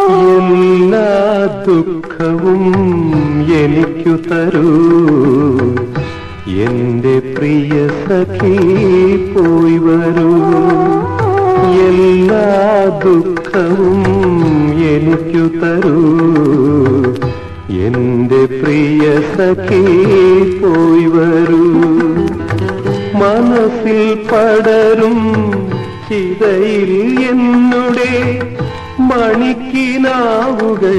എല്ലാ ദുഃഖവും എനിക്കു തരൂ എന്റെ പ്രിയ സഖി പോയി വരൂ എല്ലാ ദുഃഖവും എനിക്കു തരൂ എന്റെ പ്രിയ സഖി പോയി വരൂ മനസ്സിൽ പടരും ചിതയിൽ എന്നുടെ മണിക്കിനാവുകൾ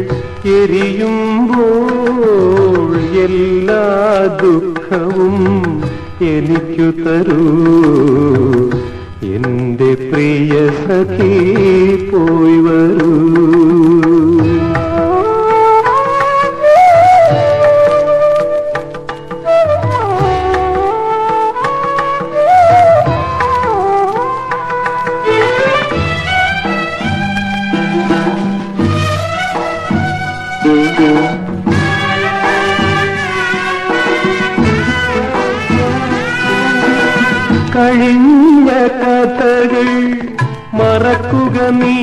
എരിയുമ്പോൾ എല്ലാ ദുഃഖവും എനിക്കു തരൂ എന്റെ പ്രിയ സഖി പോയി വരൂ കഴിഞ്ഞ കഥകൾ മറക്കുക നീ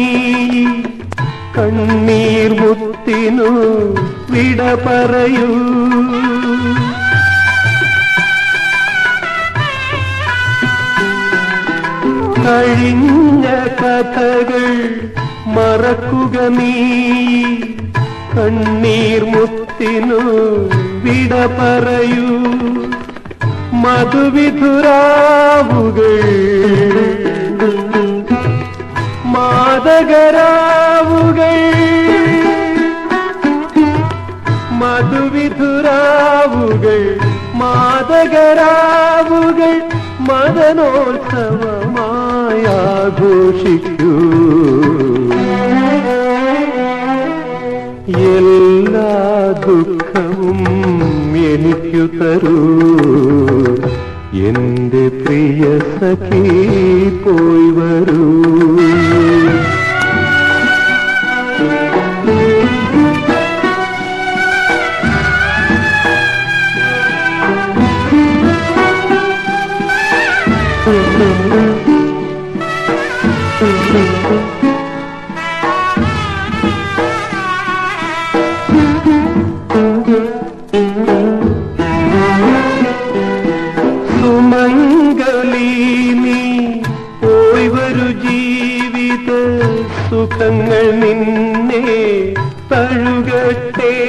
കണ്ണീർ മുത്തിനു വിട പറയൂ കഴിഞ്ഞ കഥകൾ മറക്കുക നീ കണ്ണീർ മുത്തിനു വിട പറയൂ മധുവിധുരാവുകൾ മാതകരാവുകൾ മധുവിധുരാവുകൾ മാതകരാവുകൾ മദനോത്സവമായി ആഘോഷിക്കൂ എല്ലാ ദുഃഖവും എനിക്കു തരൂ എന്റെ പ്രിയ സഖി പോയി വരൂ സുമംഗലി നീ പോയി വരു ജീവിത സുഖങ്ങൾ നിന്നെ തഴുകട്ടെ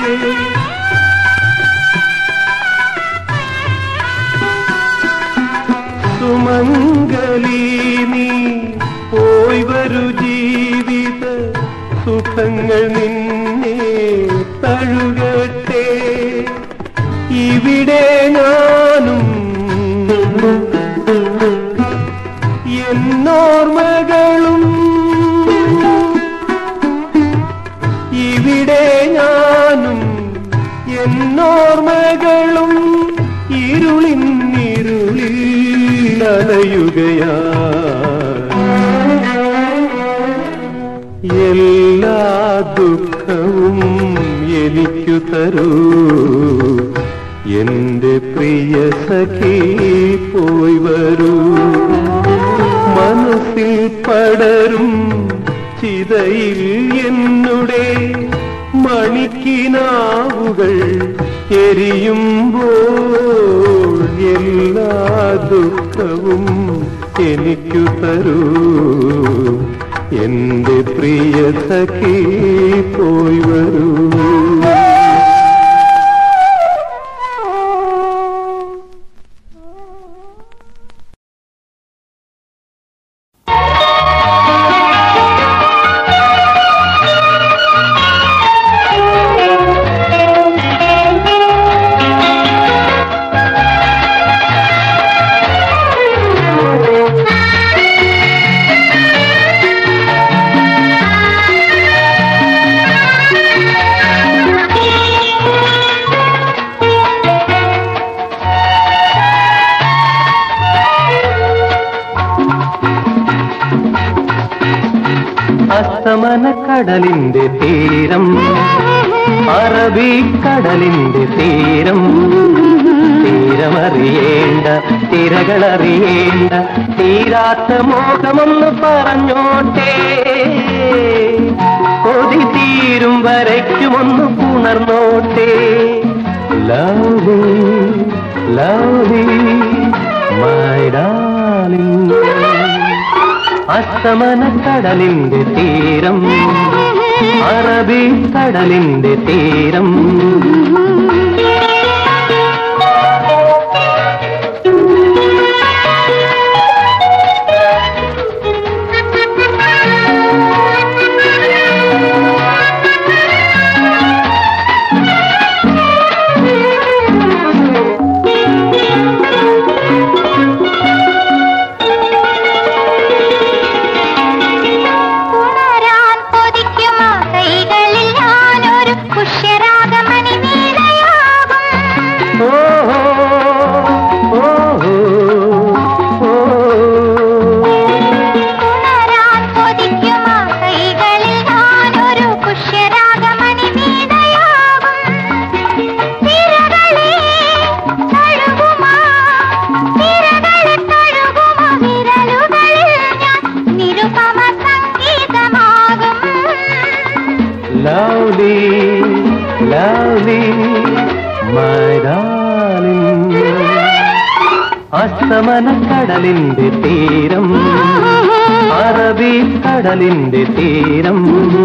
സുമംഗലി നീ പോയി വരു ജീവിത സുഖങ്ങൾ നിന്നെ തഴുകട്ടെ ഇവിടെ ഞാനും എന്നോർമ്മകളും ഇവിടെ ഞാനും എന്നോർമ്മകളും ഇരുളിൻ ഇരുളിൽ അലയുകയാ എല്ലാ ദുഃഖവും എനിക്കു തരൂ എന്റെ പ്രിയ സഖി പോയി വരൂ മനസ്സിൽ പടരും ചിതയിൽ എന്നുടെ മണിക്കിനാവുകൾ എരിയുമ്പോൾ എല്ലാ ദുഃഖവും എനിക്കു തരൂ എന്റെ പ്രിയ സഖി പോയി വരൂ അസ്തമന കടലിന്റെ തീരം അറബിക്കടലിന്റെ തീരം തീരമറിയേണ്ട തിരകളറിയേണ്ട തീരാത്ത മോഹമൊന്ന് പറഞ്ഞോട്ടെ തീരും വരയ്ക്കുമൊന്ന് പുണർന്നോട്ടെ ലവ് ലവ് മൈ ഡാർലിംഗ് അസ്തമന കടലിന്റെ തീരം അറബി കടലിന്റെ തീരം ഉണരാൻ കൊതിക്കുമാ കൈകളിൽ ഞാനൊരു പുഷ്യരാഗമണി വീണയാകും ഓ ഓ ഓ ഉണരാൻ കൊതിക്കുമാ കൈകളിൽ ഞാനൊരു പുഷ്യരാഗമണി വീണയാകും തിരകളെ തഴുകുമാ തിരകളെ തഴുകുമാ വിരലുകളിൽ ഞാൻ നിരുപമ സംഗീതമാകും ലവ്ലി ലവ്ലി മൈ ഡാർലിംഗ് അസ്തമന കടലിന്റെ തീരം അറബി കടലിന്റെ തീരം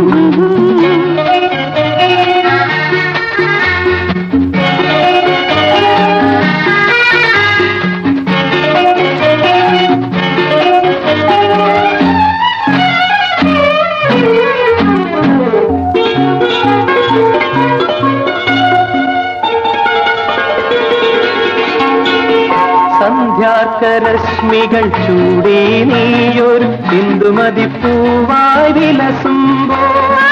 സന്ധ്യാർക്കരശ്മികൾ ചൂടി നീയൊരു ഇന്ദുമതി പൂവായി വിലസുമ്പോ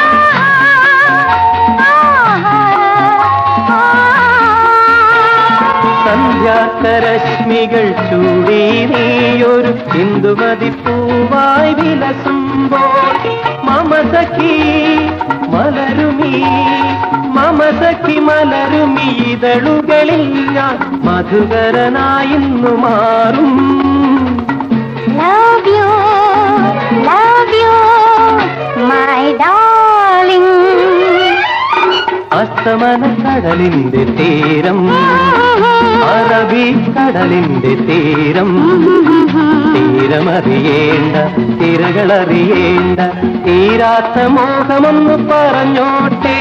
സന്ധ്യാർക്കരശ്മികൾ ചൂടി നീയൊരു ഇന്ദുമതി പൂവായി വിലസുമ്പോൾ മമസഖി മലരുമി മമസഖി മലരുമി ഇതളുകളിൽ ഞാൻ മധുകരനായിന്നു മാറും Love you, love you, my darling. അസ്തമന കടലിന്റെ തീരം അറബി കടലിന്റെ തീരം തീരമറിയേണ്ട തിരകളറിയേണ്ട തീരാത്ത മോഹമൊന്ന് പറഞ്ഞോട്ടെ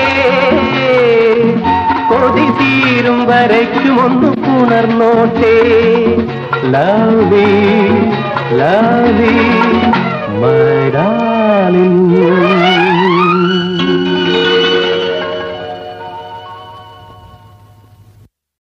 കൊതി തീരും വരയ്ക്കുമൊന്ന് പുണർന്നോട്ടെ ലവി ലവി മൈ ഡാർലിംഗ്